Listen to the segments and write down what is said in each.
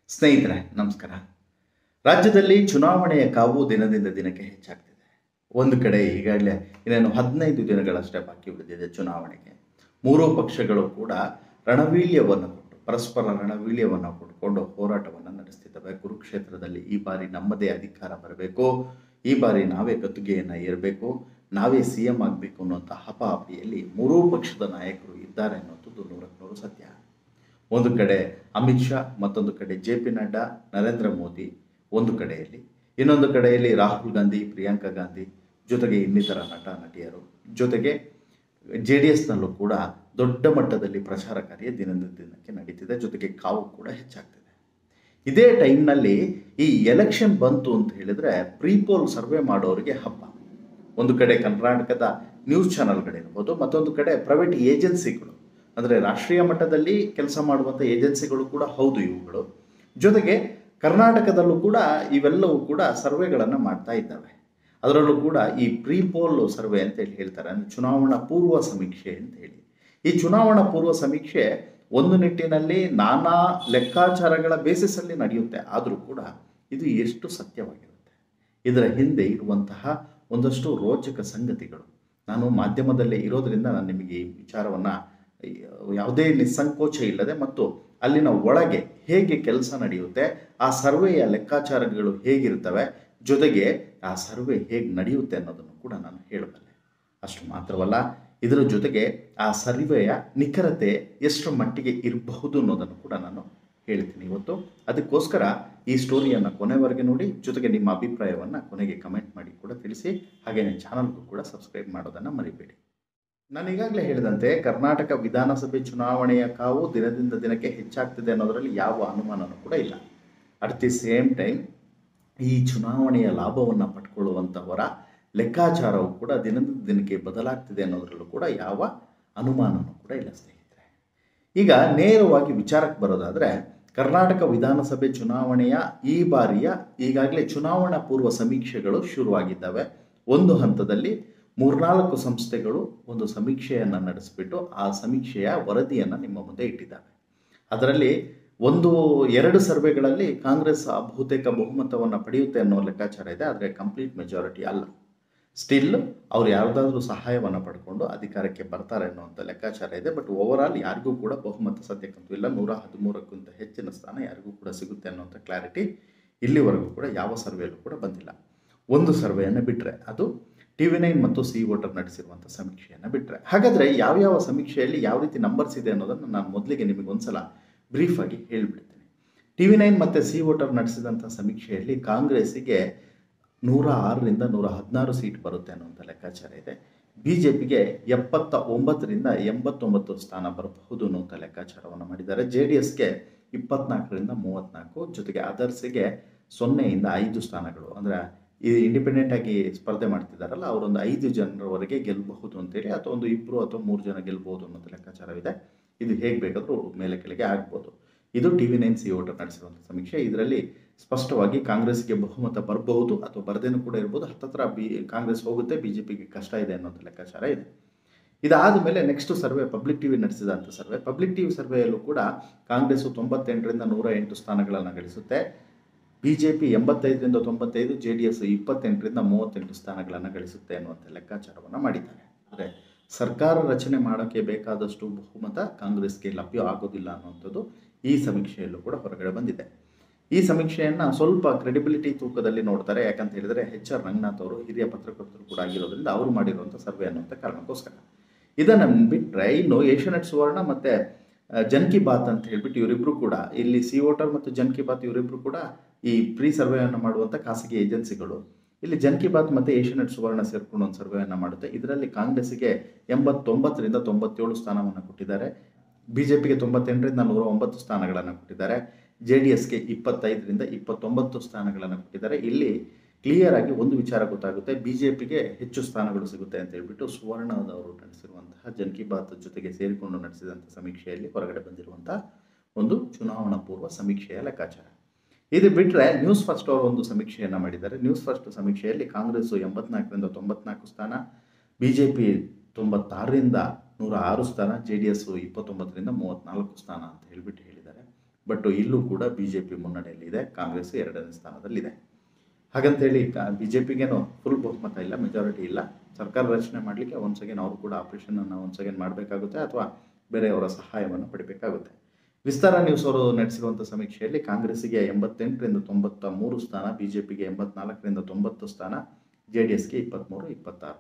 ಸ್ನೇಹಿತರೆ ನಮಸ್ಕಾರ ರಾಜ್ಯದಲ್ಲಿ ಚುನಾವಣೆಯ ಕಾವು ದಿನದಿಂದ ದಿನಕ್ಕೆ ಹೆಚ್ಚಾಗ್ತಿದೆ ಒಂದು ಕಡೆ ಈಗಾಗಲೇ ಇನ್ನೇನು ಹದಿನೈದು ದಿನಗಳಷ್ಟೇ ಬಾಕಿ ಉಳಿದಿದೆ ಚುನಾವಣೆಗೆ ಮೂರೂ ಪಕ್ಷಗಳು ಕೂಡ ರಣವೀಳ್ಯವನ್ನು ಕೊಟ್ಟು ಪರಸ್ಪರ ರಣವೀಳ್ಯವನ್ನು ಕೊಟ್ಕೊಂಡು ಹೋರಾಟವನ್ನು ನಡೆಸ್ತಿದ್ದಾವೆ ಕುರುಕ್ಷೇತ್ರದಲ್ಲಿ ಈ ಬಾರಿ ನಮ್ಮದೇ ಅಧಿಕಾರ ಬರಬೇಕು ಈ ಬಾರಿ ನಾವೇ ಗದ್ದುಗೆಯನ್ನು ಏರಬೇಕು ನಾವೇ ಸಿ ಎಂ ಆಗಬೇಕು ಅನ್ನುವಂಥ ಹಪಾಹಪಿಯಲ್ಲಿ ಮೂರೂ ಪಕ್ಷದ ನಾಯಕರು ಇದ್ದಾರೆ ಅನ್ನೋದು ನೂರಕ್ಕೆ ನೂರು ಸತ್ಯ ಒಂದು ಕಡೆ ಅಮಿತ್ ಶಾ ಮತ್ತೊಂದು ಕಡೆ ಜೆ ಪಿ ನಡ್ಡಾ ನರೇಂದ್ರ ಮೋದಿ ಒಂದು ಕಡೆಯಲ್ಲಿ ಇನ್ನೊಂದು ಕಡೆಯಲ್ಲಿ ರಾಹುಲ್ ಗಾಂಧಿ ಪ್ರಿಯಾಂಕಾ ಗಾಂಧಿ ಜೊತೆಗೆ ಇನ್ನಿತರ ನಟ ನಟಿಯರು ಜೊತೆಗೆ ಜೆ ಡಿ ಎಸ್ನಲ್ಲೂ ಕೂಡ ದೊಡ್ಡ ಮಟ್ಟದಲ್ಲಿ ಪ್ರಚಾರ ಕಾರ್ಯ ದಿನದಿಂದ ದಿನಕ್ಕೆ ನಡೀತಿದೆ ಜೊತೆಗೆ ಕಾವು ಕೂಡ ಹೆಚ್ಚಾಗ್ತಿದೆ ಇದೇ ಟೈಮ್ನಲ್ಲಿ ಈ ಎಲೆಕ್ಷನ್ ಬಂತು ಅಂತ ಹೇಳಿದ್ರೆ ಪ್ರೀಪೋಲ್ ಸರ್ವೆ ಮಾಡೋರಿಗೆ ಹಬ್ಬ ಒಂದು ಕಡೆ ಕರ್ನಾಟಕದ ನ್ಯೂಸ್ ಚಾನೆಲ್ಗಳಿರ್ಬೋದು ಮತ್ತೊಂದು ಕಡೆ ಪ್ರೈವೇಟ್ ಏಜೆನ್ಸಿಗಳು ಅಂದರೆ ರಾಷ್ಟ್ರೀಯ ಮಟ್ಟದಲ್ಲಿ ಕೆಲಸ ಮಾಡುವಂಥ ಏಜೆನ್ಸಿಗಳು ಕೂಡ ಹೌದು ಇವುಗಳು ಜೊತೆಗೆ ಕರ್ನಾಟಕದಲ್ಲೂ ಕೂಡ ಇವೆಲ್ಲವೂ ಕೂಡ ಸರ್ವೆಗಳನ್ನು ಮಾಡ್ತಾ ಇದ್ದಾವೆ ಅದರಲ್ಲೂ ಕೂಡ ಈ ಪ್ರೀಪೋಲ್ ಸರ್ವೆ ಅಂತ ಹೇಳಿ ಹೇಳ್ತಾರೆ ಅಂದರೆ ಚುನಾವಣಾ ಪೂರ್ವ ಸಮೀಕ್ಷೆ ಅಂತ ಹೇಳಿ ಈ ಚುನಾವಣಾ ಪೂರ್ವ ಸಮೀಕ್ಷೆ ಒಂದು ನಿಟ್ಟಿನಲ್ಲಿ ನಾನಾ ಲೆಕ್ಕಾಚಾರಗಳ ಬೇಸಿಸಲ್ಲಿ ನಡೆಯುತ್ತೆ ಆದರೂ ಕೂಡ ಇದು ಎಷ್ಟು ಸತ್ಯವಾಗಿರುತ್ತೆ ಇದರ ಹಿಂದೆ ಇರುವಂತಹ ಒಂದಷ್ಟು ರೋಚಕ ಸಂಗತಿಗಳು ನಾನು ಮಾಧ್ಯಮದಲ್ಲೇ ಇರೋದರಿಂದ ನಾನು ನಿಮಗೆ ಈ ವಿಚಾರವನ್ನು ಯಾವುದೇ ನಿಸ್ಸಂಕೋಚ ಇಲ್ಲದೆ ಮತ್ತು ಅಲ್ಲಿನ ಒಳಗೆ ಹೇಗೆ ಕೆಲಸ ನಡೆಯುತ್ತೆ ಆ ಸರ್ವೆಯ ಲೆಕ್ಕಾಚಾರಗಳು ಹೇಗಿರ್ತವೆ ಜೊತೆಗೆ ಆ ಸರ್ವೆ ಹೇಗೆ ನಡೆಯುತ್ತೆ ಅನ್ನೋದನ್ನು ಕೂಡ ನಾನು ಹೇಳಬಲ್ಲೆ ಅಷ್ಟು ಮಾತ್ರವಲ್ಲ ಇದರ ಜೊತೆಗೆ ಆ ಸರ್ವೆಯ ನಿಖರತೆ ಎಷ್ಟರ ಮಟ್ಟಿಗೆ ಇರಬಹುದು ಅನ್ನೋದನ್ನು ಕೂಡ ನಾನು ಹೇಳ್ತೀನಿ ಇವತ್ತು ಅದಕ್ಕೋಸ್ಕರ ಈ ಸ್ಟೋರಿಯನ್ನು ಕೊನೆವರೆಗೆ ನೋಡಿ ಜೊತೆಗೆ ನಿಮ್ಮ ಅಭಿಪ್ರಾಯವನ್ನು ಕೊನೆಗೆ ಕಮೆಂಟ್ ಮಾಡಿ ಕೂಡ ತಿಳಿಸಿ ಹಾಗೆಯೇ ಚಾನಲ್ಗೂ ಕೂಡ ಸಬ್ಸ್ಕ್ರೈಬ್ ಮಾಡೋದನ್ನು ಮರಿಬೇಡಿ ನಾನು ಈಗಾಗಲೇ ಹೇಳಿದಂತೆ ಕರ್ನಾಟಕ ವಿಧಾನಸಭೆ ಚುನಾವಣೆಯ ಕಾವು ದಿನದಿಂದ ದಿನಕ್ಕೆ ಹೆಚ್ಚಾಗ್ತಿದೆ ಅನ್ನೋದರಲ್ಲಿ ಯಾವ ಅನುಮಾನನೂ ಕೂಡ ಇಲ್ಲ ಅಟ್ ದಿ ಸೇಮ್ ಟೈಮ್ ಈ ಚುನಾವಣೆಯ ಲಾಭವನ್ನು ಪಡ್ಕೊಳ್ಳುವಂಥವರ ಲೆಕ್ಕಾಚಾರವು ಕೂಡ ದಿನದಿಂದ ದಿನಕ್ಕೆ ಬದಲಾಗ್ತಿದೆ ಅನ್ನೋದರಲ್ಲೂ ಕೂಡ ಯಾವ ಅನುಮಾನನೂ ಕೂಡ ಇಲ್ಲ ಸ್ನೇಹಿತರೆ ಈಗ ನೇರವಾಗಿ ವಿಚಾರಕ್ಕೆ ಬರೋದಾದರೆ ಕರ್ನಾಟಕ ವಿಧಾನಸಭೆ ಚುನಾವಣೆಯ ಈ ಬಾರಿಯ ಈಗಾಗಲೇ ಚುನಾವಣಾ ಪೂರ್ವ ಸಮೀಕ್ಷೆಗಳು ಶುರುವಾಗಿದ್ದಾವೆ ಒಂದು ಹಂತದಲ್ಲಿ ಮೂರ್ನಾಲ್ಕು ಸಂಸ್ಥೆಗಳು ಒಂದು ಸಮೀಕ್ಷೆಯನ್ನು ನಡೆಸಿಬಿಟ್ಟು ಆ ಸಮೀಕ್ಷೆಯ ವರದಿಯನ್ನು ನಿಮ್ಮ ಮುಂದೆ ಇಟ್ಟಿದ್ದಾವೆ ಅದರಲ್ಲಿ ಒಂದು ಎರಡು ಸರ್ವೆಗಳಲ್ಲಿ ಕಾಂಗ್ರೆಸ್ ಬಹುತೇಕ ಬಹುಮತವನ್ನು ಪಡೆಯುತ್ತೆ ಅನ್ನೋ ಲೆಕ್ಕಾಚಾರ ಇದೆ ಆದರೆ ಕಂಪ್ಲೀಟ್ ಮೆಜಾರಿಟಿ ಅಲ್ಲ ಸ್ಟಿಲ್ ಅವ್ರು ಯಾವುದಾದ್ರೂ ಸಹಾಯವನ್ನು ಪಡ್ಕೊಂಡು ಅಧಿಕಾರಕ್ಕೆ ಬರ್ತಾರೆ ಅನ್ನುವಂಥ ಲೆಕ್ಕಾಚಾರ ಇದೆ ಬಟ್ ಓವರ್ ಆಲ್ ಯಾರಿಗೂ ಕೂಡ ಬಹುಮತ ಸದ್ಯಕ್ಕಂತೂ ಇಲ್ಲ ನೂರ ಹದಿಮೂರಕ್ಕಿಂತ ಹೆಚ್ಚಿನ ಸ್ಥಾನ ಯಾರಿಗೂ ಕೂಡ ಸಿಗುತ್ತೆ ಅನ್ನುವಂಥ ಕ್ಲಾರಿಟಿ ಇಲ್ಲಿವರೆಗೂ ಕೂಡ ಯಾವ ಸರ್ವೆಯಲ್ಲೂ ಕೂಡ ಬಂದಿಲ್ಲ ಒಂದು ಸರ್ವೆಯನ್ನು ಬಿಟ್ಟರೆ ಅದು ಟಿ ವಿ ನೈನ್ ಮತ್ತು ಸಿ ವೋಟರ್ ನಡೆಸಿರುವಂಥ ಸಮೀಕ್ಷೆಯನ್ನು ಬಿಟ್ಟರೆ ಹಾಗಾದರೆ ಯಾವ್ಯಾವ ಸಮೀಕ್ಷೆಯಲ್ಲಿ ಯಾವ ರೀತಿ ನಂಬರ್ಸ್ ಇದೆ ಅನ್ನೋದನ್ನು ನಾನು ಮೊದಲಿಗೆ ನಿಮಗೆ ಒಂದ್ಸಲ ಬ್ರೀಫಾಗಿ ಹೇಳಿಬಿಡ್ತೀನಿ ಟಿ ವಿ ನೈನ್ ಮತ್ತು ಸಿ ವೋಟರ್ ನಡೆಸಿದಂಥ ಸಮೀಕ್ಷೆಯಲ್ಲಿ ಕಾಂಗ್ರೆಸ್ಸಿಗೆ ನೂರ ಆರರಿಂದ ನೂರ ಹದಿನಾರು ಸೀಟ್ ಬರುತ್ತೆ ಅನ್ನುವಂಥ ಲೆಕ್ಕಾಚಾರ ಇದೆ ಬಿ ಜೆ ಪಿಗೆ ಎಪ್ಪತ್ತ ಒಂಬತ್ತರಿಂದ ಎಂಬತ್ತೊಂಬತ್ತು ಸ್ಥಾನ ಬರಬಹುದು ಅನ್ನುವಂಥ ಲೆಕ್ಕಾಚಾರವನ್ನು ಮಾಡಿದ್ದಾರೆ ಜೆ ಡಿ ಎಸ್ಗೆ ಇಪ್ಪತ್ನಾಲ್ಕರಿಂದ ಮೂವತ್ತ್ನಾಲ್ಕು ಜೊತೆಗೆ ಅದರ್ಸಿಗೆ ಸೊನ್ನೆಯಿಂದ ಐದು ಸ್ಥಾನಗಳು ಅಂದರೆ ಈ ಇಂಡಿಪೆಂಡೆಂಟ್ ಆಗಿ ಸ್ಪರ್ಧೆ ಮಾಡ್ತಿದ್ದಾರಲ್ಲ ಅವರೊಂದು ಐದು ಜನರವರೆಗೆ ಗೆಲ್ಲಬಹುದು ಅಂತೇಳಿ ಅಥವಾ ಒಂದು ಇಬ್ಬರು ಅಥವಾ ಮೂರು ಜನ ಗೆಲ್ಬಹುದು ಅನ್ನೋದು ಲೆಕ್ಕಾಚಾರವಿದೆ ಇದು ಹೇಗೆ ಬೇಕಾದರೂ ಮೇಲೆ ಕೆಳಗೆ ಆಗ್ಬೋದು ಇದು T V nine C voter ನಡೆಸಿರುವಂಥ ಸಮೀಕ್ಷೆ ಇದರಲ್ಲಿ ಸ್ಪಷ್ಟವಾಗಿ ಕಾಂಗ್ರೆಸ್ಗೆ ಬಹುಮತ ಬರಬಹುದು ಅಥವಾ ಬರದೇನೂ ಕೂಡ ಇರ್ಬೋದು ಹತ್ತತ್ರ ಬಿ ಕಾಂಗ್ರೆಸ್ ಹೋಗುತ್ತೆ ಬಿ ಜೆ ಪಿಗೆ ಕಷ್ಟ ಇದೆ ಅನ್ನೋದು ಲೆಕ್ಕಾಚಾರ ಇದೆ ಇದಾದ ಮೇಲೆ ನೆಕ್ಸ್ಟ್ ಸರ್ವೆ ಪಬ್ಲಿಕ್ ಟಿವಿ ನಡೆಸಿದಂಥ ಸರ್ವೆ ಪಬ್ಲಿಕ್ ಟಿವಿ ಸರ್ವೆಯಲ್ಲೂ ಕೂಡ ಕಾಂಗ್ರೆಸ್ಸು ತೊಂಬತ್ತೆಂಟರಿಂದ ನೂರ ಎಂಟು ಸ್ಥಾನಗಳನ್ನು ಗಳಿಸುತ್ತೆ ಬಿ ಜೆ ಪಿ ಎಂಬತ್ತೈದರಿಂದ ತೊಂಬತ್ತೈದು ಜೆ ಡಿ ಎಸ್ ಇಪ್ಪತ್ತೆಂಟರಿಂದ ಮೂವತ್ತೆಂಟು ಸ್ಥಾನಗಳನ್ನು ಗಳಿಸುತ್ತೆ ಅನ್ನುವಂಥ ಲೆಕ್ಕಾಚಾರವನ್ನು ಮಾಡಿದ್ದಾರೆ ಆದರೆ ಸರ್ಕಾರ ರಚನೆ ಮಾಡೋಕ್ಕೆ ಬೇಕಾದಷ್ಟು ಬಹುಮತ ಕಾಂಗ್ರೆಸ್ಗೆ ಲಭ್ಯ ಆಗೋದಿಲ್ಲ ಅನ್ನುವಂಥದ್ದು ಈ ಸಮೀಕ್ಷೆಯಲ್ಲೂ ಕೂಡ ಹೊರಗಡೆ ಬಂದಿದೆ ಈ ಸಮೀಕ್ಷೆಯನ್ನು ಸ್ವಲ್ಪ ಕ್ರೆಡಿಬಿಲಿಟಿ ತೂಕದಲ್ಲಿ ನೋಡ್ತಾರೆ ಯಾಕಂತ ಹೇಳಿದರೆ ಎಚ್ ಆರ್ ರಂಗನಾಥ್ ಅವರು ಹಿರಿಯ ಪತ್ರಕರ್ತರು ಕೂಡ ಆಗಿರೋದ್ರಿಂದ ಅವರು ಮಾಡಿರುವಂಥ ಸರ್ವೆ ಅನ್ನುವಂಥ ಕಾರಣಕ್ಕೋಸ್ಕರ ಇದನ್ನು ಬಿಟ್ಟರೆ ಇನ್ನು ಏಷ್ಯಾನೆಟ್ ಸುವರ್ಣ ಮತ್ತು ಜನ್ ಕಿ ಬಾತ್ ಅಂತ ಹೇಳ್ಬಿಟ್ಟು ಇವರಿಬ್ಬರು ಕೂಡ ಇಲ್ಲಿ ಸಿ ವೋಟರ್ ಮತ್ತು ಜನ್ ಕಿ ಬಾತ್ ಇವರಿಬ್ಬರು ಕೂಡ ಈ ಪ್ರೀ ಸರ್ವೆಯನ್ನು ಮಾಡುವಂಥ ಖಾಸಗಿ ಏಜೆನ್ಸಿಗಳು ಇಲ್ಲಿ ಜನ್ ಕಿ ಬಾತ್ ಮತ್ತು ಏಷ್ಯಾನೆಟ್ ಸುವರ್ಣ ಸೇರ್ಕೊಂಡು ಒಂದು ಸರ್ವೆಯನ್ನು ಮಾಡುತ್ತೆ ಇದರಲ್ಲಿ ಕಾಂಗ್ರೆಸ್ಸಿಗೆ ಎಂಬತ್ತೊಂಬತ್ತರಿಂದ ತೊಂಬತ್ತೇಳು ಸ್ಥಾನವನ್ನು ಕೊಟ್ಟಿದ್ದಾರೆ ಬಿ ಜೆ ಪಿಗೆ ತೊಂಬತ್ತೆಂಟರಿಂದ ನೂರ ಒಂಬತ್ತು ಸ್ಥಾನಗಳನ್ನು ಕೊಟ್ಟಿದ್ದಾರೆ ಜೆ ಡಿ ಎಸ್ಗೆ ಇಪ್ಪತ್ತೈದರಿಂದ ಇಪ್ಪತ್ತೊಂಬತ್ತು ಸ್ಥಾನಗಳನ್ನು ಕೊಟ್ಟಿದ್ದಾರೆ ಇಲ್ಲಿ ಕ್ಲಿಯರ್ ಆಗಿ ಒಂದು ವಿಚಾರ ಗೊತ್ತಾಗುತ್ತೆ ಬಿ ಜೆ ಪಿಗೆ ಹೆಚ್ಚು ಸ್ಥಾನಗಳು ಸಿಗುತ್ತೆ ಅಂತ ಹೇಳ್ಬಿಟ್ಟು ಸುವರ್ಣದವರು ನಡೆಸಿರುವಂತಹ ಜನ್ ಕಿ ಬಾತ್ ಜೊತೆಗೆ ಸೇರಿಕೊಂಡು ನಡೆಸಿದಂಥ ಸಮೀಕ್ಷೆಯಲ್ಲಿ ಹೊರಗಡೆ ಬಂದಿರುವಂಥ ಒಂದು ಚುನಾವಣಾ ಪೂರ್ವ ಸಮೀಕ್ಷೆಯ ಲೆಕ್ಕಾಚಾರ ಇದು ಬಿಟ್ಟರೆ ನ್ಯೂಸ್ ಫಸ್ಟ್ ಅವರು ಒಂದು ಸಮೀಕ್ಷೆಯನ್ನು ಮಾಡಿದ್ದಾರೆ ನ್ಯೂಸ್ ಫಸ್ಟ್ ಸಮೀಕ್ಷೆಯಲ್ಲಿ ಕಾಂಗ್ರೆಸ್ಸು ಎಂಬತ್ನಾಲ್ಕರಿಂದ ತೊಂಬತ್ನಾಲ್ಕು ಸ್ಥಾನ ಬಿ ಜೆ ಪಿ ತೊಂಬತ್ತಾರರಿಂದ ನೂರ ಆರು ಸ್ಥಾನ ಜೆ ಡಿ ಎಸ್ಸು ಇಪ್ಪತ್ತೊಂಬತ್ತರಿಂದ ಮೂವತ್ತ್ನಾಲ್ಕು ಸ್ಥಾನ ಅಂತ ಹೇಳಿಬಿಟ್ಟು ಹೇಳಿದ್ದಾರೆ ಬಟ್ ಇಲ್ಲೂ ಕೂಡ ಬಿ ಜೆ ಪಿ ಮುನ್ನಡೆಯಲ್ಲಿದೆ ಕಾಂಗ್ರೆಸ್ ಎರಡನೇ ಸ್ಥಾನದಲ್ಲಿದೆ ಹಾಗಂತೇಳಿ ಬಿ ಜೆ ಪಿಗೇನು ಫುಲ್ ಬಹುಮತ ಇಲ್ಲ ಮೆಜಾರಿಟಿ ಇಲ್ಲ ಸರ್ಕಾರ ರಚನೆ ಮಾಡಲಿಕ್ಕೆ ಒಂದು ಸೆಕೆಂಡ್ ಅವರು ಕೂಡ ಆಪರೇಷನನ್ನು ಒಂದು ಸೆಕೆಂಡ್ ಮಾಡಬೇಕಾಗುತ್ತೆ ಅಥವಾ ಬೇರೆಯವರ ಸಹಾಯವನ್ನು ಪಡಿಬೇಕಾಗುತ್ತೆ ವಿಸ್ತಾರ ನ್ಯೂಸ್ ಅವರು ನಡೆಸಿರುವಂಥ ಸಮೀಕ್ಷೆಯಲ್ಲಿ ಕಾಂಗ್ರೆಸ್ಸಿಗೆ ಎಂಬತ್ತೆಂಟರಿಂದ ತೊಂಬತ್ತ ಮೂರು ಸ್ಥಾನ ಬಿ ಜೆ ಪಿಗೆ ಎಂಬತ್ನಾಲ್ಕರಿಂದ ತೊಂಬತ್ತು ಸ್ಥಾನ ಜೆ ಡಿ ಎಸ್ಗೆ ಇಪ್ಪತ್ತ್ಮೂರು ಇಪ್ಪತ್ತಾರು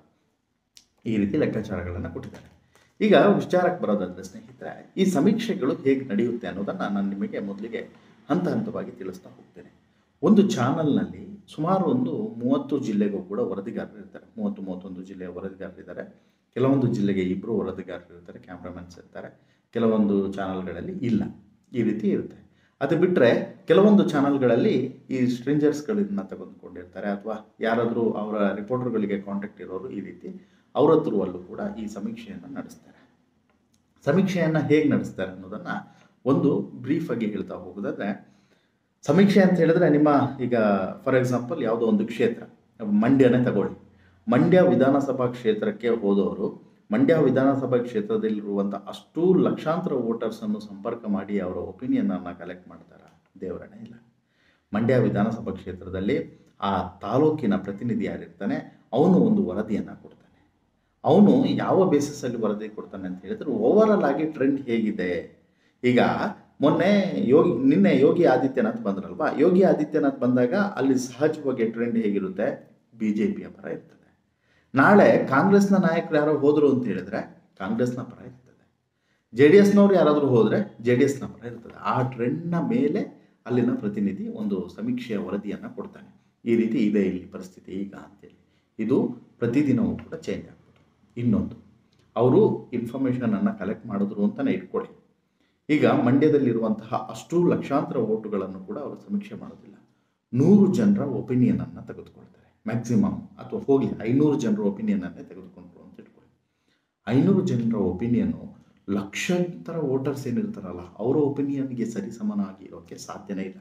ಈ ರೀತಿ ಲೆಕ್ಕಾಚಾರಗಳನ್ನು ಕೊಟ್ಟಿದ್ದಾರೆ ಈಗ ವಿಚಾರಕ್ಕೆ ಬರೋದಾದ್ರೆ ಸ್ನೇಹಿತರೆ ಈ ಸಮೀಕ್ಷೆಗಳು ಹೇಗೆ ನಡೆಯುತ್ತೆ ಅನ್ನೋದನ್ನು ನಾನು ನಿಮಗೆ ಮೊದಲಿಗೆ ಹಂತ ಹಂತವಾಗಿ ತಿಳಿಸ್ತಾ ಹೋಗ್ತೇನೆ ಒಂದು ಚಾನಲ್ನಲ್ಲಿ ಸುಮಾರು ಒಂದು ಮೂವತ್ತು ಜಿಲ್ಲೆಗೂ ಕೂಡ ವರದಿಗಾರರು ಇರ್ತಾರೆ ಮೂವತ್ತು ಮೂವತ್ತೊಂದು ಜಿಲ್ಲೆಯ ವರದಿಗಾರರಿದ್ದಾರೆ ಕೆಲವೊಂದು ಜಿಲ್ಲೆಗೆ ಇಬ್ಬರು ವರದಿಗಾರರು ಇರ್ತಾರೆ ಕ್ಯಾಮ್ರಾಮನ್ಸ್ ಇರ್ತಾರೆ ಕೆಲವೊಂದು ಚಾನಲ್ಗಳಲ್ಲಿ ಇಲ್ಲ ಈ ರೀತಿ ಇರುತ್ತೆ ಅದು ಬಿಟ್ಟರೆ ಕೆಲವೊಂದು ಚಾನಲ್ಗಳಲ್ಲಿ ಈ ಸ್ಟ್ರೇಂಜರ್ಸ್ಗಳನ್ನ ತೆಗೆದುಕೊಂಡಿರ್ತಾರೆ ಅಥವಾ ಯಾರಾದರೂ ಅವರ ರಿಪೋರ್ಟರ್ಗಳಿಗೆ ಕಾಂಟ್ಯಾಕ್ಟ್ ಇರೋರು ಈ ರೀತಿ ಅವರ ಥ್ರೂ ಕೂಡ ಈ ಸಮೀಕ್ಷೆಯನ್ನು ನಡೆಸ್ತಾರೆ ಸಮೀಕ್ಷೆಯನ್ನು ಹೇಗೆ ನಡೆಸ್ತಾರೆ ಅನ್ನೋದನ್ನು ಒಂದು ಬ್ರೀಫಾಗಿ ಹೇಳ್ತಾ ಹೋಗೋದಾದ್ರೆ ಸಮೀಕ್ಷೆ ಅಂತ ಹೇಳಿದ್ರೆ ನಿಮ್ಮ ಈಗ ಫಾರ್ ಎಕ್ಸಾಂಪಲ್ ಯಾವುದೋ ಒಂದು ಕ್ಷೇತ್ರ ಮಂಡ್ಯನೇ ತಗೊಳ್ಳಿ ಮಂಡ್ಯ ವಿಧಾನಸಭಾ ಕ್ಷೇತ್ರಕ್ಕೆ ಹೋದವರು ಮಂಡ್ಯ ವಿಧಾನಸಭಾ ಕ್ಷೇತ್ರದಲ್ಲಿರುವಂಥ ಅಷ್ಟೂ ಲಕ್ಷಾಂತರ ವೋಟರ್ಸನ್ನು ಸಂಪರ್ಕ ಮಾಡಿ ಅವರ ಒಪಿನಿಯನನ್ನು ಕಲೆಕ್ಟ್ ಮಾಡ್ತಾರ ದೇವರಣೆ ಇಲ್ಲ ಮಂಡ್ಯ ವಿಧಾನಸಭಾ ಕ್ಷೇತ್ರದಲ್ಲಿ ಆ ತಾಲೂಕಿನ ಪ್ರತಿನಿಧಿ ಯಾರಿರ್ತಾನೆ ಅವನು ಒಂದು ವರದಿಯನ್ನು ಕೊಡ್ತಾನೆ ಅವನು ಯಾವ ಬೇಸಿಸಲ್ಲಿ ವರದಿ ಕೊಡ್ತಾನೆ ಅಂತ ಹೇಳಿದ್ರೆ ಓವರಾಲ್ ಆಗಿ ಟ್ರೆಂಡ್ ಹೇಗಿದೆ ಈಗ ಮೊನ್ನೆ ಯೋಗಿ ನಿನ್ನೆ ಯೋಗಿ ಆದಿತ್ಯನಾಥ್ ಬಂದ್ರಲ್ವಾ ಯೋಗಿ ಆದಿತ್ಯನಾಥ್ ಬಂದಾಗ ಅಲ್ಲಿ ಸಹಜವಾಗಿ ಟ್ರೆಂಡ್ ಹೇಗಿರುತ್ತೆ ಬಿ ಜೆ ಪಿಯ ಪರ ಇರ್ತದೆ ನಾಳೆ ಕಾಂಗ್ರೆಸ್ನ ನಾಯಕರು ಯಾರೋ ಹೋದರು ಅಂತ ಹೇಳಿದ್ರೆ ಕಾಂಗ್ರೆಸ್ನ ಪರ ಇರ್ತದೆ ಜೆ ಡಿ ಎಸ್ನವ್ರು ಯಾರಾದರೂ ಹೋದರೆ ಜೆ ಡಿ ಎಸ್ನ ಪರ ಇರ್ತದೆ ಆ ಟ್ರೆಂಡ್ನ ಮೇಲೆ ಅಲ್ಲಿನ ಪ್ರತಿನಿಧಿ ಒಂದು ಸಮೀಕ್ಷೆಯ ವರದಿಯನ್ನು ಕೊಡ್ತಾನೆ ಈ ರೀತಿ ಇದೆ ಇಲ್ಲಿ ಪರಿಸ್ಥಿತಿ ಈಗ ಅಂತೇಳಿ ಇದು ಪ್ರತಿದಿನವೂ ಕೂಡ ಚೇಂಜ್ ಆಗ್ಬೋದು ಇನ್ನೊಂದು ಅವರು ಇನ್ಫಾರ್ಮೇಷನನ್ನು ಕಲೆಕ್ಟ್ ಮಾಡಿದ್ರು ಅಂತಲೇ ಇಟ್ಕೊಳ್ಳಿ ಈಗ ಮಂಡ್ಯದಲ್ಲಿರುವಂತಹ ಅಷ್ಟು ಲಕ್ಷಾಂತರ ಓಟುಗಳನ್ನು ಕೂಡ ಅವರು ಸಮೀಕ್ಷೆ ಮಾಡೋದಿಲ್ಲ ನೂರು ಜನರ ಒಪಿನಿಯನನ್ನು ತೆಗೆದುಕೊಳ್ತಾರೆ ಮ್ಯಾಕ್ಸಿಮಮ್ ಅಥವಾ ಹೋಗಲಿ ಐನೂರು ಜನರ ಒಪಿನಿಯನನ್ನೇ ತೆಗೆದುಕೊಂಡ್ರು ಅಂತ ಇಟ್ಕೊಳ್ಳಿ ಐನೂರು ಜನರ ಒಪಿನಿಯನು ಲಕ್ಷಾಂತರ ವೋಟರ್ಸ್ ಏನಿರ್ತಾರಲ್ಲ ಅವರ ಒಪಿನಿಯನ್ಗೆ ಸರಿಸಮನಾಗಿ ಇರೋಕ್ಕೆ ಸಾಧ್ಯನೇ ಇಲ್ಲ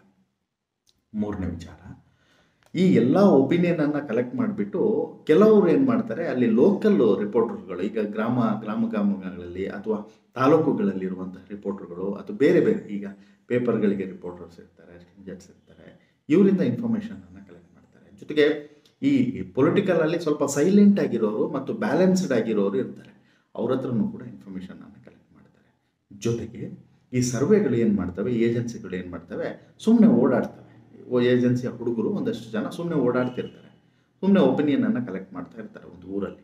ಮೂರನೇ ವಿಚಾರ ಈ ಎಲ್ಲ ಒಪಿನಿಯನನ್ನು ಕಲೆಕ್ಟ್ ಮಾಡಿಬಿಟ್ಟು ಕೆಲವರು ಏನು ಮಾಡ್ತಾರೆ ಅಲ್ಲಿ ಲೋಕಲ್ ರಿಪೋರ್ಟರ್ಗಳು ಈಗ ಗ್ರಾಮ ಗ್ರಾಮ ಗ್ರಾಮಗಳಲ್ಲಿ ಅಥವಾ ತಾಲೂಕುಗಳಲ್ಲಿರುವಂತಹ ರಿಪೋರ್ಟರ್ಗಳು ಅಥವಾ ಬೇರೆ ಬೇರೆ ಈಗ ಪೇಪರ್ಗಳಿಗೆ ರಿಪೋರ್ಟರ್ಸ್ ಇರ್ತಾರೆ ಸ್ಟ್ರಿಂಜರ್ಸ್ ಇರ್ತಾರೆ ಇವರಿಂದ ಇನ್ಫಾರ್ಮೇಷನನ್ನು ಕಲೆಕ್ಟ್ ಮಾಡ್ತಾರೆ ಜೊತೆಗೆ ಈ ಪೊಲಿಟಿಕಲಲ್ಲಿ ಸ್ವಲ್ಪ ಸೈಲೆಂಟ್ ಆಗಿರೋರು ಮತ್ತು ಬ್ಯಾಲೆನ್ಸ್ಡ್ ಆಗಿರೋರು ಇರ್ತಾರೆ ಅವ್ರ ಹತ್ರನೂ ಕೂಡ ಇನ್ಫಾರ್ಮೇಷನನ್ನು ಕಲೆಕ್ಟ್ ಮಾಡ್ತಾರೆ ಜೊತೆಗೆ ಈ ಸರ್ವೆಗಳು ಏನು ಮಾಡ್ತವೆ ಏಜೆನ್ಸಿಗಳು ಏನು ಮಾಡ್ತವೆ ಸುಮ್ಮನೆ ಓಡಾಡ್ತವೆ ಏಜೆನ್ಸಿಯ ಹುಡುಗರು ಒಂದಷ್ಟು ಜನ ಸುಮ್ಮನೆ ಓಡಾಡ್ತಿರ್ತಾರೆ ಸುಮ್ಮನೆ ಒಪಿನಿಯನನ್ನು ಕಲೆಕ್ಟ್ ಮಾಡ್ತಾ ಇರ್ತಾರೆ ಒಂದು ಊರಲ್ಲಿ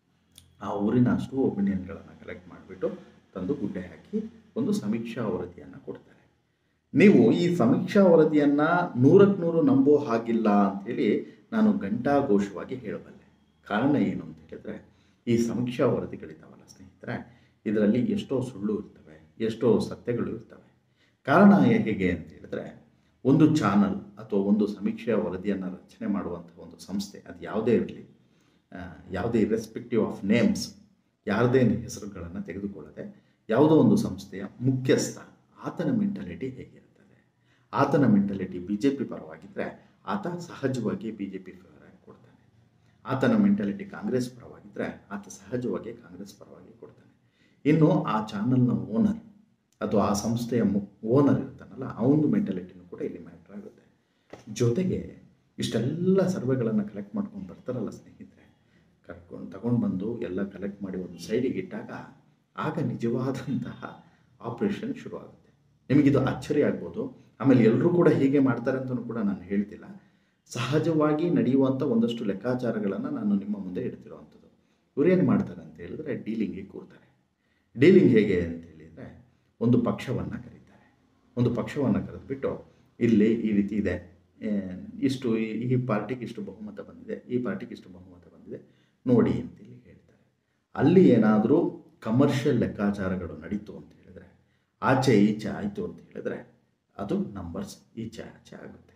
ಆ ಊರಿನ ಅಷ್ಟು ಒಪಿನಿಯನ್ಗಳನ್ನು ಕಲೆಕ್ಟ್ ಮಾಡಿಬಿಟ್ಟು ತಂದು ಗುಡ್ಡೆ ಹಾಕಿ ಒಂದು ಸಮೀಕ್ಷಾ ವರದಿಯನ್ನು ಕೊಡ್ತಾರೆ ನೀವು ಈ ಸಮೀಕ್ಷಾ ವರದಿಯನ್ನು ನೂರಕ್ಕೆ ನೂರು ನಂಬೋ ಹಾಗಿಲ್ಲ ಅಂಥೇಳಿ ನಾನು ಘಂಟಾಘೋಷವಾಗಿ ಹೇಳಬಲ್ಲೆ ಕಾರಣ ಏನು ಅಂತ ಹೇಳಿದ್ರೆ ಈ ಸಮೀಕ್ಷಾ ವರದಿಗಳಿದ್ದಾವಲ್ಲ ಸ್ನೇಹಿತರೆ ಇದರಲ್ಲಿ ಎಷ್ಟೋ ಸುಳ್ಳು ಇರ್ತವೆ ಎಷ್ಟೋ ಸತ್ಯಗಳು ಇರ್ತವೆ ಕಾರಣ ಹೇಗೆ ಅಂತ ಹೇಳಿದ್ರೆ ಒಂದು ಚಾನಲ್ ಅಥವಾ ಒಂದು ಸಮೀಕ್ಷೆಯ ವರದಿಯನ್ನು ರಚನೆ ಮಾಡುವಂಥ ಒಂದು ಸಂಸ್ಥೆ ಅದು ಯಾವುದೇ ಇರಲಿ ಯಾವುದೇ ಇರೆಸ್ಪೆಕ್ಟಿವ್ ಆಫ್ ನೇಮ್ಸ್ ಯಾರದೇ ಹೆಸರುಗಳನ್ನು ತೆಗೆದುಕೊಳ್ಳದೆ ಯಾವುದೋ ಒಂದು ಸಂಸ್ಥೆಯ ಮುಖ್ಯಸ್ಥ ಆತನ ಮೆಂಟಾಲಿಟಿ ಹೇಗಿರ್ತದೆ ಆತನ ಮೆಂಟಾಲಿಟಿ ಬಿ ಜೆ ಪಿ ಪರವಾಗಿದ್ದರೆ ಆತ ಸಹಜವಾಗಿ ಬಿ ಜೆ ಪಿ ಪರವಾಗಿ ಕೊಡ್ತಾನೆ ಆತನ ಮೆಂಟಾಲಿಟಿ ಕಾಂಗ್ರೆಸ್ ಪರವಾಗಿದ್ದರೆ ಆತ ಸಹಜವಾಗಿ ಕಾಂಗ್ರೆಸ್ ಪರವಾಗಿ ಕೊಡ್ತಾನೆ ಇನ್ನು ಆ ಚಾನಲ್ನ ಓನರ್ ಅಥವಾ ಆ ಸಂಸ್ಥೆಯ ಮು ಓನರ್ ಇರ್ತಾನಲ್ಲ ಅವನ ಮೆಂಟಾಲಿಟಿನೂ ಕೂಡ ಇಲ್ಲಿ ಮ್ಯಾಟ್ರ್ ಆಗುತ್ತೆ ಜೊತೆಗೆ ಇಷ್ಟೆಲ್ಲ ಸರ್ವೆಗಳನ್ನು ಕಲೆಕ್ಟ್ ಮಾಡ್ಕೊಂಡು ಬರ್ತಾರಲ್ಲ ಸ್ನೇಹಿತರೆ ಕರ್ಕೊಂಡು ತಗೊಂಡು ಬಂದು ಎಲ್ಲ ಕಲೆಕ್ಟ್ ಮಾಡಿ ಒಂದು ಸೈಡಿಗೆ ಇಟ್ಟಾಗ ಆಗ ನಿಜವಾದಂತಹ ಆಪ್ರೇಷನ್ ಶುರು ಆಗುತ್ತೆ ನಿಮಗಿದು ಅಚ್ಚರಿ ಆಗ್ಬೋದು ಆಮೇಲೆ ಎಲ್ಲರೂ ಕೂಡ ಹೀಗೆ ಮಾಡ್ತಾರೆ ಅಂತಲೂ ಕೂಡ ನಾನು ಹೇಳ್ತಿಲ್ಲ ಸಹಜವಾಗಿ ನಡೆಯುವಂಥ ಒಂದಷ್ಟು ಲೆಕ್ಕಾಚಾರಗಳನ್ನು ನಾನು ನಿಮ್ಮ ಮುಂದೆ ಇಡ್ತಿರೋವಂಥದ್ದು ಇವ್ರೇನು ಮಾಡ್ತಾರೆ ಅಂತ ಹೇಳಿದ್ರೆ ಡೀಲಿಂಗಿಗೆ ಕೂರ್ತಾರೆ ಡೀಲಿಂಗ್ ಹೇಗೆ ಅಂತ ಹೇಳಿದರೆ ಒಂದು ಪಕ್ಷವನ್ನು ಕರೀತಾರೆ ಒಂದು ಪಕ್ಷವನ್ನು ಕರೆದುಬಿಟ್ಟು ಇಲ್ಲಿ ಈ ರೀತಿ ಇದೆ ಇಷ್ಟು ಈ ಪಾರ್ಟಿಗೆ ಇಷ್ಟು ಬಹುಮತ ಬಂದಿದೆ ಈ ಪಾರ್ಟಿಗೆ ಇಷ್ಟು ಬಹುಮತ ಬಂದಿದೆ ನೋಡಿ ಅಂತೇಳಿ ಹೇಳ್ತಾರೆ ಅಲ್ಲಿ ಏನಾದರೂ ಕಮರ್ಷಿಯಲ್ ಲೆಕ್ಕಾಚಾರಗಳು ನಡೀತು ಅಂತ ಹೇಳಿದ್ರೆ ಆಚೆ ಈಚೆ ಆಯಿತು ಅಂತ ಹೇಳಿದ್ರೆ ಅದು ನಂಬರ್ಸ್ ಈಚೆ ಆಚೆ ಆಗುತ್ತೆ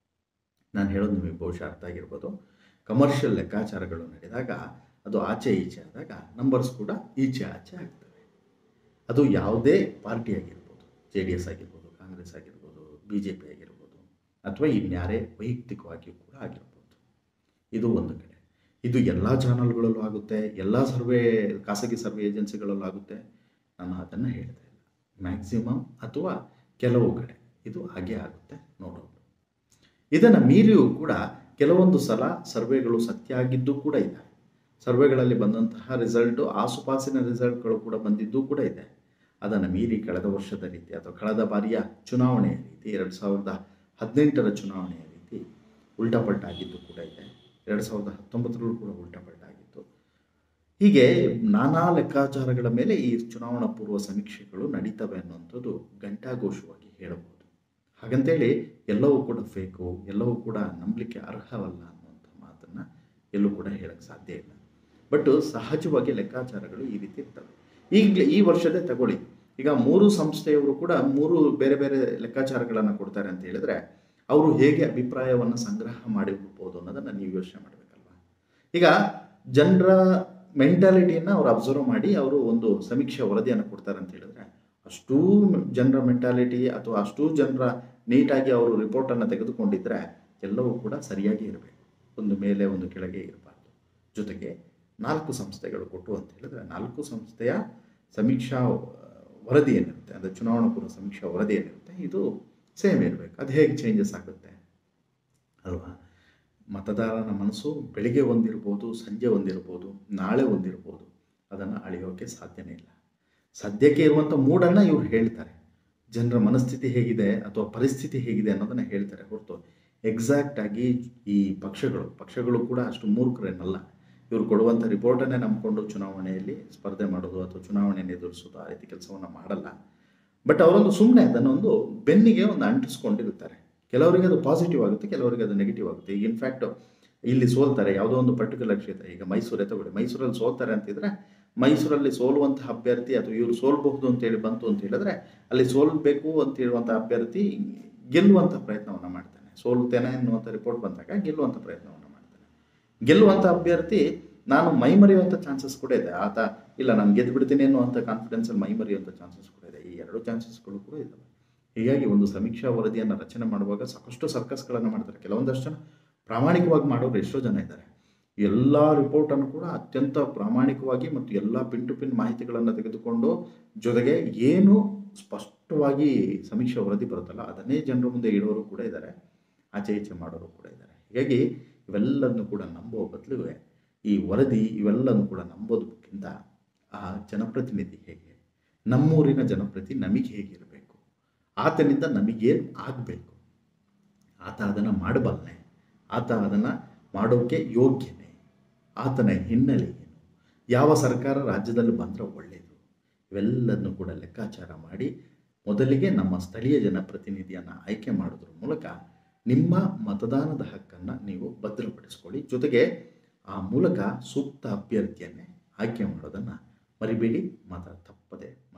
ನಾನು ಹೇಳೋದು ನಿಮಗೆ ಬಹುಶಃ ಅರ್ಥ ಆಗಿರ್ಬೋದು ಕಮರ್ಷಿಯಲ್ ಲೆಕ್ಕಾಚಾರಗಳು ನಡೆದಾಗ ಅದು ಆಚೆ ಈಚೆ ಆದಾಗ ನಂಬರ್ಸ್ ಕೂಡ ಈಚೆ ಆಚೆ ಆಗ್ತವೆ ಅದು ಯಾವುದೇ ಪಾರ್ಟಿ ಆಗಿರ್ಬೋದು ಜೆ ಡಿ ಎಸ್ ಆಗಿರ್ಬೋದು ಕಾಂಗ್ರೆಸ್ ಆಗಿರ್ಬೋದು ಬಿ ಜೆ ಪಿ ಆಗಿರ್ಬೋದು ಅಥವಾ ಇನ್ಯಾರೇ ವೈಯಕ್ತಿಕವಾಗಿಯೂ ಕೂಡ ಆಗಿರ್ಬೋದು ಇದು ಒಂದು ಕಡೆ ಇದು ಎಲ್ಲ ಚಾನಲ್ಗಳಲ್ಲೂ ಆಗುತ್ತೆ ಎಲ್ಲ ಸರ್ವೆ ಖಾಸಗಿ ಸರ್ವೆ ಏಜೆನ್ಸಿಗಳಲ್ಲೂ ಆಗುತ್ತೆ ನಾನು ಅದನ್ನು ಹೇಳ್ತಾ ಇಲ್ಲ ಮ್ಯಾಕ್ಸಿಮಮ್ ಅಥವಾ ಕೆಲವು ಕಡೆ ಇದು ಹಾಗೆ ಆಗುತ್ತೆ ನೋಡೋದು ಇದನ್ನು ಮೀರಿಯೂ ಕೂಡ ಕೆಲವೊಂದು ಸಲ ಸರ್ವೆಗಳು ಸತ್ಯ ಆಗಿದ್ದು ಕೂಡ ಇದೆ ಸರ್ವೆಗಳಲ್ಲಿ ಬಂದಂತಹ ರಿಸಲ್ಟು ಆಸುಪಾಸಿನ ರಿಸಲ್ಟ್ಗಳು ಕೂಡ ಬಂದಿದ್ದು ಕೂಡ ಇದೆ ಅದನ್ನು ಮೀರಿ ಕಳೆದ ವರ್ಷದ ರೀತಿ ಅಥವಾ ಕಳೆದ ಬಾರಿಯ ಚುನಾವಣೆಯ ರೀತಿ ಎರಡು ಸಾವಿರದ ಹದಿನೆಂಟರ ಚುನಾವಣೆಯ ರೀತಿ ಉಲ್ಟಾಪಲ್ಟಾಗಿದ್ದು ಕೂಡ ಇದೆ ಎರಡು ಸಾವಿರದ ಹತ್ತೊಂಬತ್ತರಲ್ಲೂ ಕೂಡ ಉಲ್ಟಾಪಲ್ಟಾಗಿತ್ತು ಹೀಗೆ ನಾನಾ ಲೆಕ್ಕಾಚಾರಗಳ ಮೇಲೆ ಈ ಚುನಾವಣಾ ಪೂರ್ವ ಸಮೀಕ್ಷೆಗಳು ನಡೀತವೆ ಅನ್ನುವಂಥದ್ದು ಘಂಟಾಘೋಷವಾಗಿ ಹೇಳಬಹುದು ಹಾಗಂತೇಳಿ ಎಲ್ಲವೂ ಕೂಡ ಫೇಕು ಎಲ್ಲವೂ ಕೂಡ ನಂಬಲಿಕ್ಕೆ ಅರ್ಹವಲ್ಲ ಅನ್ನುವಂಥ ಮಾತನ್ನು ಎಲ್ಲೂ ಕೂಡ ಹೇಳಕ್ಕೆ ಸಾಧ್ಯ ಇಲ್ಲ ಬಟ್ ಸಹಜವಾಗಿ ಲೆಕ್ಕಾಚಾರಗಳು ಈ ರೀತಿ ಇರ್ತವೆ ಈಗಲೇ ಈ ವರ್ಷದೇ ತಗೊಳ್ಳಿ ಈಗ ಮೂರು ಸಂಸ್ಥೆಯವರು ಕೂಡ ಮೂರು ಬೇರೆ ಬೇರೆ ಲೆಕ್ಕಾಚಾರಗಳನ್ನು ಕೊಡ್ತಾರೆ ಅಂತ ಹೇಳಿದ್ರೆ ಅವರು ಹೇಗೆ ಅಭಿಪ್ರಾಯವನ್ನು ಸಂಗ್ರಹ ಮಾಡಿರ್ಬೋದು ಅನ್ನೋದನ್ನು ನೀವು ಯೋಚನೆ ಮಾಡಬೇಕಲ್ವಾ ಈಗ ಜನರ ಮೆಂಟಾಲಿಟಿಯನ್ನು ಅವ್ರು ಅಬ್ಸರ್ವ್ ಮಾಡಿ ಅವರು ಒಂದು ಸಮೀಕ್ಷೆ ವರದಿಯನ್ನು ಕೊಡ್ತಾರೆ ಅಂತ ಹೇಳಿದ್ರೆ ಅಷ್ಟೂ ಜನರ ಮೆಂಟಾಲಿಟಿ ಅಥವಾ ಅಷ್ಟೂ ಜನರ ನೀಟಾಗಿ ಅವರು ರಿಪೋರ್ಟನ್ನು ತೆಗೆದುಕೊಂಡಿದ್ರೆ ಎಲ್ಲವೂ ಕೂಡ ಸರಿಯಾಗಿ ಇರಬೇಕು ಒಂದು ಮೇಲೆ ಒಂದು ಕೆಳಗೆ ಇರಬಾರ್ದು ಜೊತೆಗೆ ನಾಲ್ಕು ಸಂಸ್ಥೆಗಳು ಕೊಟ್ಟು ಅಂತ ಹೇಳಿದ್ರೆ ನಾಲ್ಕು ಸಂಸ್ಥೆಯ ಸಮೀಕ್ಷಾ ವರದಿ ಏನಿರುತ್ತೆ ಅಂದರೆ ಚುನಾವಣಾ ಪೂರ್ವ ಸಮೀಕ್ಷಾ ವರದಿ ಏನಿರುತ್ತೆ ಇದು ಸೇಮ್ ಇರಬೇಕು ಅದು ಹೇಗೆ ಚೇಂಜಸ್ ಆಗುತ್ತೆ ಅಲ್ವಾ ಮತದಾರನ ಮನಸ್ಸು ಬೆಳಿಗ್ಗೆ ಒಂದಿರ್ಬೋದು ಸಂಜೆ ಒಂದಿರ್ಬೋದು ನಾಳೆ ಒಂದಿರ್ಬೋದು ಅದನ್ನು ಅಳೆಯೋಕ್ಕೆ ಸಾಧ್ಯನೇ ಇಲ್ಲ ಸದ್ಯಕ್ಕೆ ಇರುವಂಥ ಮೂಡನ್ನು ಇವ್ರು ಹೇಳ್ತಾರೆ ಜನರ ಮನಸ್ಥಿತಿ ಹೇಗಿದೆ ಅಥವಾ ಪರಿಸ್ಥಿತಿ ಹೇಗಿದೆ ಅನ್ನೋದನ್ನು ಹೇಳ್ತಾರೆ ಹೊರತು ಎಕ್ಸಾಕ್ಟಾಗಿ ಈ ಪಕ್ಷಗಳು ಪಕ್ಷಗಳು ಕೂಡ ಅಷ್ಟು ಮೂರ್ಖರೇನಲ್ಲ ಇವರು ಕೊಡುವಂಥ ರಿಪೋರ್ಟನ್ನೇ ನಂಬಿಕೊಂಡು ಚುನಾವಣೆಯಲ್ಲಿ ಸ್ಪರ್ಧೆ ಮಾಡೋದು ಅಥವಾ ಚುನಾವಣೆಯನ್ನು ಎದುರಿಸೋದು ಆ ರೀತಿ ಕೆಲಸವನ್ನು ಮಾಡಲ್ಲ ಬಟ್ ಅವರೊಂದು ಸುಮ್ಮನೆ ಅದನ್ನೊಂದು ಬೆನ್ನಿಗೆ ಒಂದು ಅಂಟಿಸ್ಕೊಂಡಿರ್ತಾರೆ ಕೆಲವರಿಗೆ ಅದು ಪಾಸಿಟಿವ್ ಆಗುತ್ತೆ ಕೆಲವರಿಗೆ ಅದು ನೆಗೆಟಿವ್ ಆಗುತ್ತೆ ಈಗ ಇನ್ಫ್ಯಾಕ್ಟ್ ಇಲ್ಲಿ ಸೋಲ್ತಾರೆ ಯಾವುದೋ ಒಂದು ಪರ್ಟಿಕ್ಯುಲರ್ ಕ್ಷೇತ್ರ ಈಗ ಮೈಸೂರೇ ತಗೊಳ್ಳಿ ಮೈಸೂರಲ್ಲಿ ಸೋಲ್ತಾರೆ ಅಂತಿದ್ರೆ ಮೈಸೂರಲ್ಲಿ ಸೋಲುವಂತಹ ಅಭ್ಯರ್ಥಿ ಅಥವಾ ಇವರು ಸೋಲ್ಬಹುದು ಅಂತೇಳಿ ಬಂತು ಅಂತ ಹೇಳಿದ್ರೆ ಅಲ್ಲಿ ಸೋಲ್ಬೇಕು ಅಂತ ಹೇಳುವಂಥ ಅಭ್ಯರ್ಥಿ ಗೆಲ್ಲುವಂಥ ಪ್ರಯತ್ನವನ್ನು ಮಾಡ್ತಾನೆ ಸೋಲುತ್ತೇನೆ ಎನ್ನುವಂಥ ರಿಪೋರ್ಟ್ ಬಂದಾಗ ಗೆಲ್ಲುವಂಥ ಪ್ರಯತ್ನವನ್ನು ಮಾಡ್ತಾನೆ ಗೆಲ್ಲುವಂಥ ಅಭ್ಯರ್ಥಿ ನಾನು ಮೈ ಮರೆಯುವಂಥ ಚಾನ್ಸಸ್ ಕೂಡ ಇದೆ ಆತ ಇಲ್ಲ ನಾನು ಗೆದ್ದು ಬಿಡ್ತೀನಿ ಅನ್ನುವಂಥ ಕಾನ್ಫಿಡೆನ್ಸಲ್ಲಿ ಮೈ ಮರೆಯುವಂಥ ಚಾನ್ಸಸ್ ಕೂಡ ಇದೆ ಈ ಎರಡು ಚಾನ್ಸಸ್ಗಳು ಕೂಡ ಇದ್ದಾವೆ ಹೀಗಾಗಿ ಒಂದು ಸಮೀಕ್ಷಾ ವರದಿಯನ್ನು ರಚನೆ ಮಾಡುವಾಗ ಸಾಕಷ್ಟು ಸರ್ಕಸ್ಗಳನ್ನು ಮಾಡ್ತಾರೆ ಕೆಲವೊಂದಷ್ಟು ಜನ ಪ್ರಾಮಾಣಿಕವಾಗಿ ಮಾಡೋರು ಎಷ್ಟೋ ಜನ ಇದ್ದಾರೆ ಎಲ್ಲ ರಿಪೋರ್ಟನ್ನು ಕೂಡ ಅತ್ಯಂತ ಪ್ರಾಮಾಣಿಕವಾಗಿ ಮತ್ತು ಎಲ್ಲ ಪಿನ್ ಟು ಪಿನ್ ಮಾಹಿತಿಗಳನ್ನು ತೆಗೆದುಕೊಂಡು ಜೊತೆಗೆ ಏನು ಸ್ಪಷ್ಟವಾಗಿ ಸಮೀಕ್ಷಾ ವರದಿ ಬರುತ್ತಲ್ಲ ಅದನ್ನೇ ಜನರ ಮುಂದೆ ಇಡೋರು ಕೂಡ ಇದ್ದಾರೆ ಆಚೆ ಈಚೆ ಮಾಡೋರು ಕೂಡ ಇದ್ದಾರೆ ಹೀಗಾಗಿ ಇವೆಲ್ಲದನ್ನು ಕೂಡ ನಂಬುವ ಬದಲು ಈ ವರದಿ ಇವೆಲ್ಲನೂ ಕೂಡ ನಂಬೋದಕ್ಕಿಂತ ಆ ಜನಪ್ರತಿನಿಧಿ ಹೇಗೆ ನಮ್ಮೂರಿನ ಜನಪ್ರತಿ ನಮಗೆ ಹೇಗಿರಬೇಕು ಆತನಿಂದ ನಮಗೇನು ಆಗಬೇಕು ಆತ ಅದನ್ನು ಮಾಡಬಲ್ಲನೆ ಆತ ಅದನ್ನು ಮಾಡೋಕ್ಕೆ ಯೋಗ್ಯನೇ ಆತನ ಹಿನ್ನೆಲೆ ಏನು ಯಾವ ಸರ್ಕಾರ ರಾಜ್ಯದಲ್ಲಿ ಬಂದರೆ ಒಳ್ಳೆಯದು ಇವೆಲ್ಲದನ್ನು ಕೂಡ ಲೆಕ್ಕಾಚಾರ ಮಾಡಿ ಮೊದಲಿಗೆ ನಮ್ಮ ಸ್ಥಳೀಯ ಜನಪ್ರತಿನಿಧಿಯನ್ನು ಆಯ್ಕೆ ಮಾಡೋದ್ರ ಮೂಲಕ ನಿಮ್ಮ ಮತದಾನದ ಹಕ್ಕನ್ನು ನೀವು ಭದ್ರಪಡಿಸ್ಕೊಳ್ಳಿ ಜೊತೆಗೆ ಆ ಮೂಲಕ ಸೂಕ್ತ ಅಭ್ಯರ್ಥಿಯನ್ನೇ ಆಯ್ಕೆ ಮಾಡೋದನ್ನು ಮರಿಬೇಡಿ ಮಾತ್ರ ತಪ್ಪದೆ